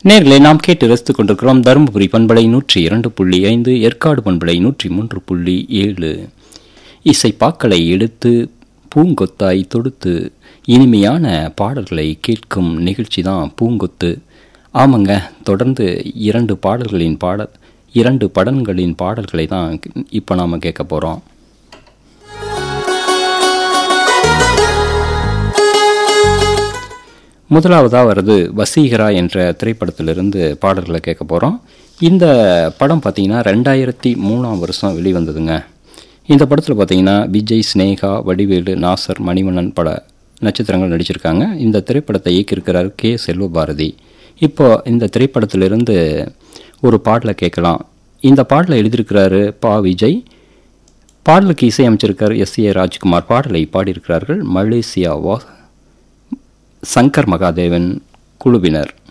நேர்களை நாம் கேட்டு ரசித்துக் கொண்டிருக்கிறோம் தருமபுரி பண்பலை நூற்றி இரண்டு புள்ளி ஐந்து ஏற்காடு பண்பலை நூற்றி மூன்று புள்ளி ஏழு இசைப்பாக்களை எடுத்து பூங்கொத்தாய் தொடுத்து இனிமையான பாடல்களை கேட்கும் நிகழ்ச்சி தான் பூங்கொத்து ஆமாங்க தொடர்ந்து இரண்டு பாடல்களின் பாடல் இரண்டு படங்களின் பாடல்களை தான் இப்போ நாம் கேட்க போகிறோம் முதலாவதாக வருது வசீகரா என்ற திரைப்படத்திலிருந்து பாடல்களை கேட்க போகிறோம் இந்த படம் பார்த்தீங்கன்னா ரெண்டாயிரத்தி மூணாம் வருஷம் வெளிவந்ததுங்க இந்த படத்தில் பார்த்தீங்கன்னா விஜய் ஸ்னேகா வடிவேலு நாசர் மணிவண்ணன் பட நட்சத்திரங்கள் நடிச்சிருக்காங்க இந்த திரைப்படத்தை இயக்கியிருக்கிறார் கே செல்வபாரதி இப்போ இந்த திரைப்படத்திலிருந்து ஒரு பாடலை கேட்கலாம் இந்த பாடலை எழுதியிருக்கிறாரு பா விஜய் பாடலுக்கு இசையமைச்சிருக்கார் எஸ் ஏ ராஜ்குமார் பாடலை பாடியிருக்கிறார்கள் மலேசியா வா சங்கர் மகாதேவன் குழுவினர்